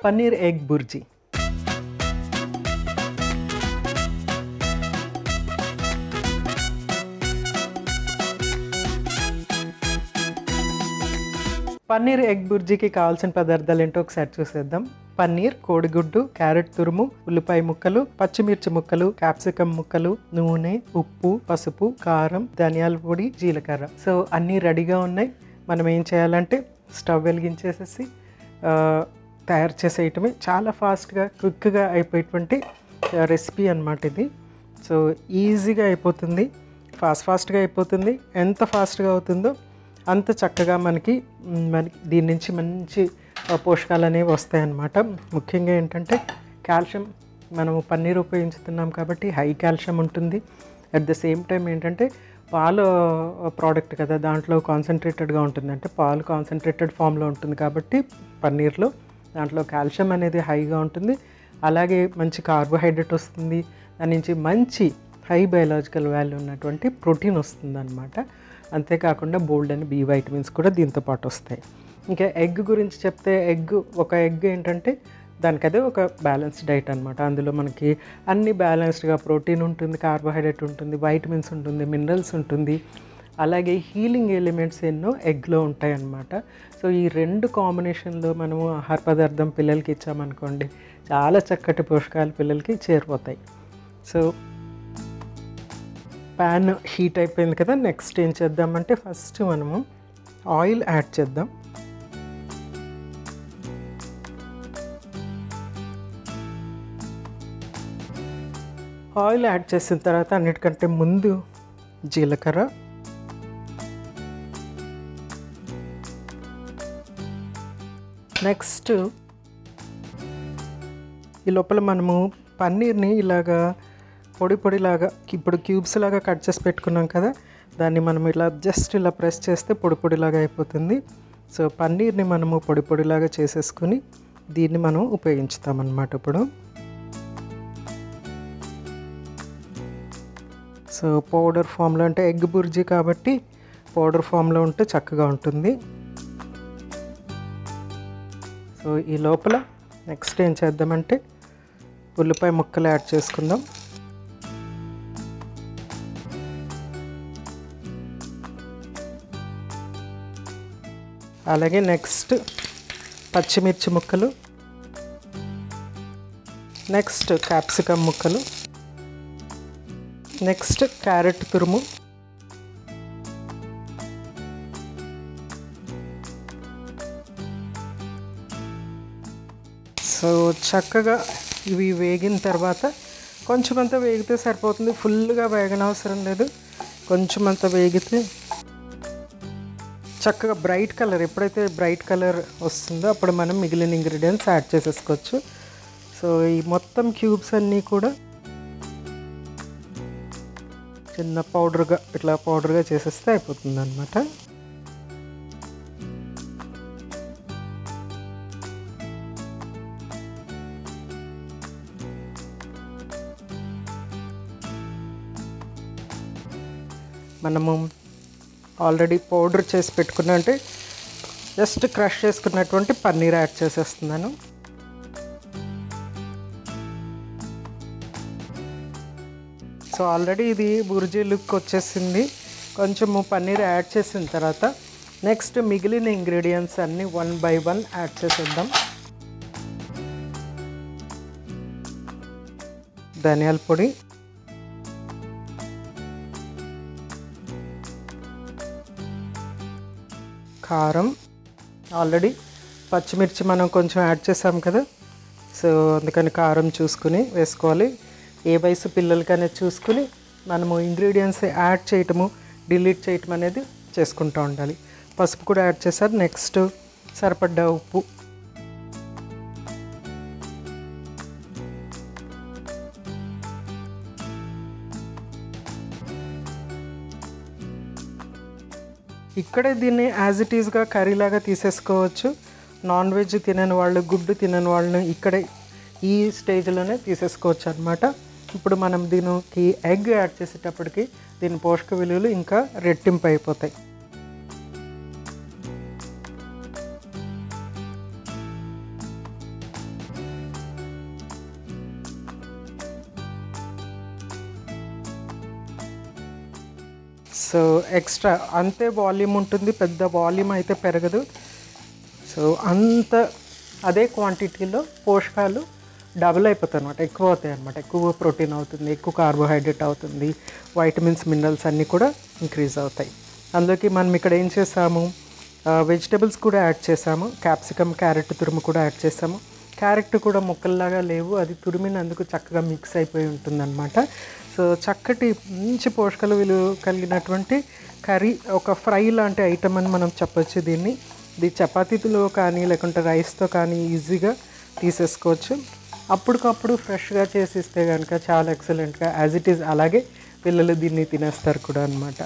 paneer egg bhurji paneer egg బుర్జీకి కావాల్సిన పదార్థాలు ఏంటో ఒకసారి చూసేద్దాం పన్నీర్ కోడిగుడ్డు క్యారెట్ తురుము ఉల్లిపాయ ముక్కలు పచ్చిమిర్చి ముక్కలు క్యాప్సికమ్ ముక్కలు నూనె ఉప్పు పసుపు కారం ధనియాల పొడి జీలకర్ర సో అన్నీ రెడీగా ఉన్నాయి మనం ఏం చేయాలంటే స్టవ్ వెలిగించేసేసి ఆ, తయారు చేసేయటమే చాలా ఫాస్ట్గా క్విక్గా అయిపోయేటువంటి రెసిపీ అన్నమాట ఇది సో ఈజీగా అయిపోతుంది ఫాస్ట్ ఫాస్ట్గా అయిపోతుంది ఎంత ఫాస్ట్గా అవుతుందో అంత చక్కగా మనకి మ్, మనకి దీని నుంచి మంచి ఆ, పోషకాలు అనేవి వస్తాయన్నమాట ముఖ్యంగా ఏంటంటే కాల్షియం మనము పన్నీర్ ఉపయోగించుతున్నాం కాబట్టి హై కాల్షియం ఉంటుంది అట్ ద సేమ్ టైం ఏంటంటే పాలు ప్రోడక్ట్ కదా దాంట్లో కాన్సన్ట్రేటెడ్గా ఉంటుంది అంటే పాలు కాన్సన్ట్రేటెడ్ ఫామ్లో ఉంటుంది కాబట్టి పన్నీర్లో దాంట్లో కాల్షియం అనేది హైగా ఉంటుంది అలాగే మంచి కార్బోహైడ్రేట్ వస్తుంది దాని నుంచి మంచి హై బయలాజికల్ వాల్యూ ఉన్నటువంటి ప్రోటీన్ వస్తుంది అనమాట అంతేకాకుండా బోల్డ్ అని బి వైటమిన్స్ కూడా దీంతో పాటు వస్తాయి ఇంకా ఎగ్ గురించి చెప్తే ఎగ్ ఒక ఎగ్ ఏంటంటే దానికి అదే ఒక బ్యాలెన్స్డ్ డైట్ అనమాట అందులో మనకి అన్ని బ్యాలెన్స్డ్గా ప్రోటీన్ ఉంటుంది కార్బోహైడ్రేట్ ఉంటుంది వైటమిన్స్ ఉంటుంది మినరల్స్ ఉంటుంది అలాగే హీలింగ్ ఎలిమెంట్స్ ఎన్నో ఎగ్లో ఉంటాయి అన్నమాట సో ఈ రెండు కాంబినేషన్లో మనము ఆహార పదార్థం పిల్లలకి ఇచ్చామనుకోండి చాలా చక్కటి పోషకాలు పిల్లలకి చేరిపోతాయి సో ప్యాన్ హీట్ అయిపోయింది కదా నెక్స్ట్ ఏం చేద్దామంటే ఫస్ట్ మనము ఆయిల్ యాడ్ చేద్దాం ఆయిల్ యాడ్ చేసిన తర్వాత అన్నిటికంటే ముందు జీలకర్ర నెక్స్ట్ ఈ లోపల మనము పన్నీర్ని ఇలాగా పొడి పొడిలాగా ఇప్పుడు క్యూబ్స్ లాగా కట్ చేసి పెట్టుకున్నాం కదా దాన్ని మనం ఇలా జస్ట్ ఇలా ప్రెస్ చేస్తే పొడి పొడిలాగా అయిపోతుంది సో పన్నీర్ని మనము పొడి పొడిలాగా చేసేసుకుని దీన్ని మనం ఉపయోగించుతామన్నమాట ఇప్పుడు సో పౌడర్ ఫామ్లో అంటే ఎగ్ బుర్జీ కాబట్టి పౌడర్ ఫామ్లో ఉంటే చక్కగా ఉంటుంది సో ఈ లోపల నెక్స్ట్ ఏం చేద్దామంటే ఉల్లిపాయ ముక్కలు యాడ్ చేసుకుందాం అలాగే నెక్స్ట్ పచ్చిమిర్చి ముక్కలు నెక్స్ట్ క్యాప్సికమ్ ముక్కలు నెక్స్ట్ క్యారెట్ తురుము సో చక్కగా ఇవి వేగిన తర్వాత కొంచెం అంతా వేగితే సరిపోతుంది ఫుల్గా వేగనవసరం లేదు కొంచెం అంతా వేగితే చక్కగా బ్రైట్ కలర్ ఎప్పుడైతే బ్రైట్ కలర్ వస్తుందో అప్పుడు మనం మిగిలిన ఇంగ్రీడియంట్స్ యాడ్ చేసేసుకోవచ్చు సో ఈ మొత్తం క్యూబ్స్ అన్నీ కూడా చిన్న పౌడర్గా ఇట్లా పౌడర్గా చేసేస్తే అయిపోతుంది అనమాట మనము ఆల్రెడీ పౌడర్ చేసి పెట్టుకున్నా అంటే జస్ట్ క్రష్ చేసుకున్నటువంటి పన్నీర్ యాడ్ చేసేస్తున్నాను సో ఆల్రెడీ ఇది బుర్జీ లుక్ వచ్చేసింది కొంచెము పన్నీర్ యాడ్ చేసిన తర్వాత నెక్స్ట్ మిగిలిన ఇంగ్రీడియంట్స్ అన్నీ వన్ బై వన్ యాడ్ చేసేద్దాం ధనియాల పొడి కారం ఆల్రెడీ పచ్చిమిర్చి మనం కొంచెం యాడ్ చేసాం కదా సో అందుకని కారం చూసుకుని వేసుకోవాలి ఏ వయసు పిల్లలకనే చూసుకుని మనము ఇంగ్రీడియంట్స్ యాడ్ చేయటము డిలీట్ చేయటం అనేది చేసుకుంటూ ఉండాలి పసుపు కూడా యాడ్ చేశారు నెక్స్ట్ సరిపడ్డ ఉప్పు ఇక్కడే దీన్ని యాజ్ ఇట్ ఈస్గా కర్రీలాగా తీసేసుకోవచ్చు నాన్ వెజ్ తినని వాళ్ళు గుడ్డు తినని వాళ్ళని ఇక్కడే ఈ స్టేజ్లోనే తీసేసుకోవచ్చు అనమాట ఇప్పుడు మనం దీనికి ఎగ్ యాడ్ చేసేటప్పటికి దీని పోషక విలువలు ఇంకా రెట్టింపు అయిపోతాయి సో ఎక్స్ట్రా అంతే వాల్యూమ్ ఉంటుంది పెద్ద వాల్యూమ్ అయితే పెరగదు సో అంత అదే క్వాంటిటీలో పోషకాలు డబుల్ అయిపోతాయి అనమాట ఎక్కువ అవుతాయి అనమాట ఎక్కువ ప్రోటీన్ అవుతుంది ఎక్కువ కార్బోహైడ్రేట్ అవుతుంది వైటమిన్స్ మినరల్స్ అన్నీ కూడా ఇంక్రీజ్ అవుతాయి అందులోకి మనం ఇక్కడ ఏం చేసాము వెజిటబుల్స్ కూడా యాడ్ చేసాము క్యాప్సికమ్ క్యారెట్ తురుము కూడా యాడ్ చేసాము క్యారెట్ కూడా ముక్కల్లాగా లేవు అది తురిమినందుకు చక్కగా మిక్స్ అయిపోయి ఉంటుందన్నమాట సో చక్కటి మంచి పోషకాల విలువ కలిగినటువంటి కర్రీ ఒక ఫ్రై లాంటి ఐటమ్ అని మనం చెప్పొచ్చు దీన్ని ఇది చపాతీలో కానీ లేకుంటే రైస్తో కానీ ఈజీగా తీసేసుకోవచ్చు అప్పటికప్పుడు ఫ్రెష్గా చేసి ఇస్తే కనుక చాలా ఎక్సలెంట్గా యాజ్ ఇట్ ఈజ్ అలాగే పిల్లలు దీన్ని తినేస్తారు కూడా అనమాట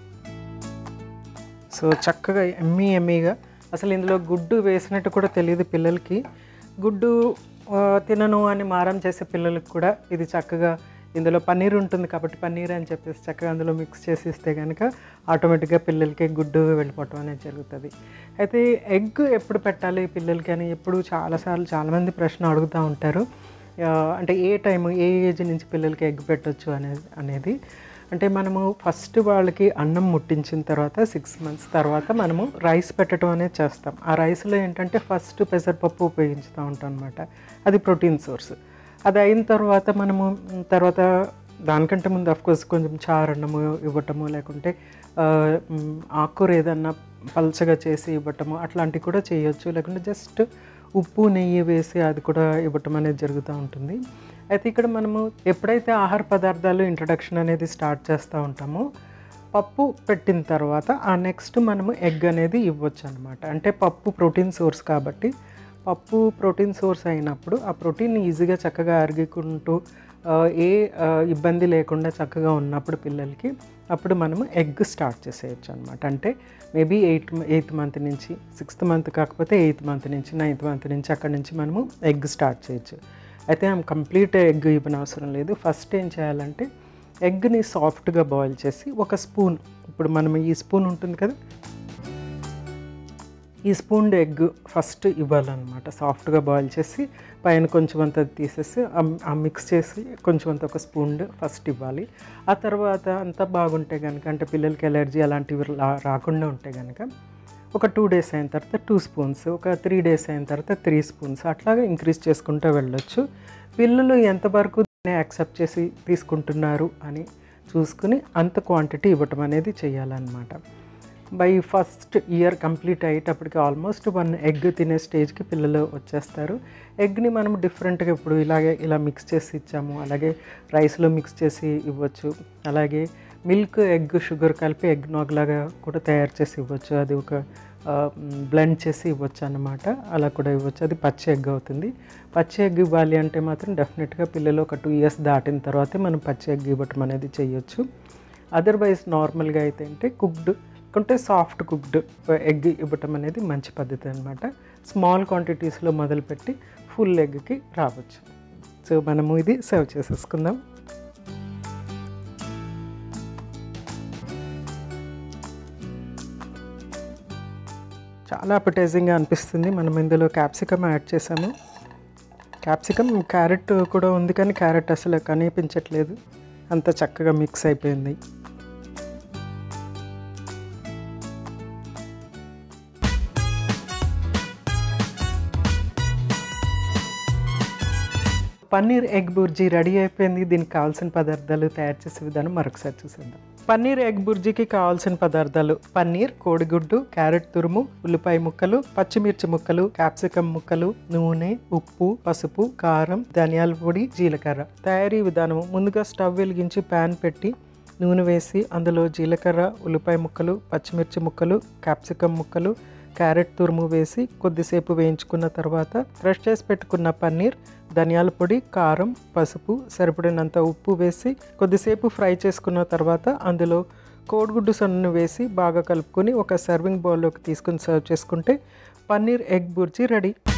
సో చక్కగా ఎమ్మీ ఎమ్మీగా అసలు ఇందులో గుడ్డు వేసినట్టు కూడా తెలియదు పిల్లలకి గుడ్డు ఆ, తినను అని మారం చేసే పిల్లలకు కూడా ఇది చక్కగా ఇందులో పన్నీర్ ఉంటుంది కాబట్టి పన్నీర్ అని చెప్పేసి చక్కగా అందులో మిక్స్ చేసి ఇస్తే కనుక ఆటోమేటిక్గా పిల్లలకి గుడ్డు వెళ్ళిపోవటం అనేది జరుగుతుంది అయితే ఎగ్ ఎప్పుడు పెట్టాలి పిల్లలకి అని ఎప్పుడు చాలాసార్లు చాలామంది ప్రశ్న అడుగుతూ ఉంటారు ఆ, అంటే ఏ టైం ఏ ఏజ్ నుంచి పిల్లలకి ఎగ్ పెట్టొచ్చు అనేది అనేది అంటే మనము ఫస్ట్ వాళ్ళకి అన్నం ముట్టించిన తర్వాత సిక్స్ మంత్స్ తర్వాత మనము రైస్ పెట్టడం అనేది చేస్తాం ఆ రైస్లో ఏంటంటే ఫస్ట్ పెసరపప్పు ఉపయోగించుతూ ఉంటాం అనమాట అది ప్రోటీన్ సోర్స్ అది అయిన తర్వాత మనము మ్, తర్వాత దానికంటే ముందు కోర్స్ కొంచెం చారన్నము ఇవ్వటము లేకుంటే ఆ, మ్, ఆకుకూర ఏదన్నా పల్చగా చేసి ఇవ్వటము అట్లాంటివి కూడా చేయొచ్చు లేకుంటే జస్ట్ ఉప్పు నెయ్యి వేసి అది కూడా ఇవ్వటం అనేది జరుగుతూ ఉంటుంది అయితే ఇక్కడ మనము ఎప్పుడైతే ఆహార పదార్థాలు ఇంట్రడక్షన్ అనేది స్టార్ట్ చేస్తూ ఉంటామో పప్పు పెట్టిన తర్వాత ఆ నెక్స్ట్ మనము ఎగ్ అనేది ఇవ్వచ్చు అనమాట అంటే పప్పు ప్రోటీన్ సోర్స్ కాబట్టి పప్పు ప్రోటీన్ సోర్స్ అయినప్పుడు ఆ ప్రోటీన్ ఈజీగా చక్కగా అరిగికుంటూ ఆ, ఏ ఆ, ఇబ్బంది లేకుండా చక్కగా ఉన్నప్పుడు పిల్లలకి అప్పుడు మనము ఎగ్ స్టార్ట్ చేసేయచ్చు అనమాట అంటే మేబీ ఎయిత్ ఎయిత్ మంత్ నుంచి సిక్స్త్ మంత్ కాకపోతే ఎయిత్ మంత్ నుంచి నైన్త్ మంత్ నుంచి అక్కడి నుంచి మనము ఎగ్ స్టార్ట్ చేయొచ్చు అయితే ఆమె కంప్లీట్ ఎగ్ ఇవ్వని అవసరం లేదు ఫస్ట్ ఏం చేయాలంటే ఎగ్ని సాఫ్ట్గా బాయిల్ చేసి ఒక స్పూన్ ఇప్పుడు మనం ఈ స్పూన్ ఉంటుంది కదా ఈ స్పూన్ ఎగ్ ఫస్ట్ ఇవ్వాలన్నమాట సాఫ్ట్గా బాయిల్ చేసి పైన కొంచెం అంత తీసేసి ఆ- ఆ మిక్స్ చేసి కొంచెం అంత ఒక స్పూన్ ఫస్ట్ ఇవ్వాలి ఆ తర్వాత అంతా బాగుంటే కనుక అంటే పిల్లలకి ఎలర్జీ అలాంటివి రా- రాకుండా ఉంటే కనుక ఒక టూ డేస్ అయిన తర్వాత టూ స్పూన్స్ ఒక త్రీ డేస్ అయిన తర్వాత త్రీ స్పూన్స్ అట్లాగా ఇంక్రీజ్ చేసుకుంటూ వెళ్ళొచ్చు పిల్లలు ఎంతవరకు యాక్సెప్ట్ చేసి తీసుకుంటున్నారు అని చూసుకుని అంత క్వాంటిటీ ఇవ్వటం అనేది చేయాలన్నమాట బై ఫస్ట్ ఇయర్ కంప్లీట్ అయ్యేటప్పటికి ఆల్మోస్ట్ వన్ ఎగ్ తినే స్టేజ్కి పిల్లలు వచ్చేస్తారు ఎగ్ని మనం డిఫరెంట్గా ఇప్పుడు ఇలాగే ఇలా మిక్స్ చేసి ఇచ్చాము అలాగే రైస్లో మిక్స్ చేసి ఇవ్వచ్చు అలాగే మిల్క్ ఎగ్ షుగర్ కలిపి ఎగ్ నాగ్ లాగా కూడా తయారు చేసి ఇవ్వచ్చు అది ఒక బ్లెండ్ చేసి ఇవ్వచ్చు అన్నమాట అలా కూడా ఇవ్వచ్చు అది పచ్చి ఎగ్ అవుతుంది పచ్చి ఎగ్ ఇవ్వాలి అంటే మాత్రం డెఫినెట్గా పిల్లలు ఒక టూ ఇయర్స్ దాటిన తర్వాతే మనం పచ్చి ఎగ్ ఇవ్వటం అనేది చేయొచ్చు అదర్వైజ్ నార్మల్గా అయితే అంటే కుక్డ్ కొంటే సాఫ్ట్ కుక్డ్ ఎగ్ ఇవ్వటం అనేది మంచి పద్ధతి అనమాట స్మాల్ క్వాంటిటీస్లో మొదలుపెట్టి ఫుల్ ఎగ్కి రావచ్చు సో మనము ఇది సర్వ్ చేసేసుకుందాం చాలా అపటైజింగ్గా అనిపిస్తుంది మనం ఇందులో క్యాప్సికమ్ యాడ్ చేసాము క్యాప్సికమ్ క్యారెట్ కూడా ఉంది కానీ క్యారెట్ అసలు కనిపించట్లేదు అంత చక్కగా మిక్స్ అయిపోయింది పన్నీర్ ఎగ్ బుర్జీ రెడీ అయిపోయింది దీనికి కావాల్సిన పదార్థాలు తయారు చేసే విధానం మరొకసారి చూసేద్దాం పన్నీర్ ఎగ్ బుర్జీకి కావాల్సిన పదార్థాలు పన్నీర్ కోడిగుడ్డు క్యారెట్ తురుము ఉల్లిపాయ ముక్కలు పచ్చిమిర్చి ముక్కలు క్యాప్సికమ్ ముక్కలు నూనె ఉప్పు పసుపు కారం ధనియాల పొడి జీలకర్ర తయారీ విధానం ముందుగా స్టవ్ వెలిగించి ప్యాన్ పెట్టి నూనె వేసి అందులో జీలకర్ర ఉల్లిపాయ ముక్కలు పచ్చిమిర్చి ముక్కలు క్యాప్సికమ్ ముక్కలు క్యారెట్ తురుము వేసి కొద్దిసేపు వేయించుకున్న తర్వాత క్రష్ చేసి పెట్టుకున్న పన్నీర్ ధనియాల పొడి కారం పసుపు సరిపడినంత ఉప్పు వేసి కొద్దిసేపు ఫ్రై చేసుకున్న తర్వాత అందులో కోడిగుడ్డు సొన్ను వేసి బాగా కలుపుకొని ఒక సర్వింగ్ బౌల్లోకి తీసుకుని సర్వ్ చేసుకుంటే పన్నీర్ ఎగ్ బుర్జీ రెడీ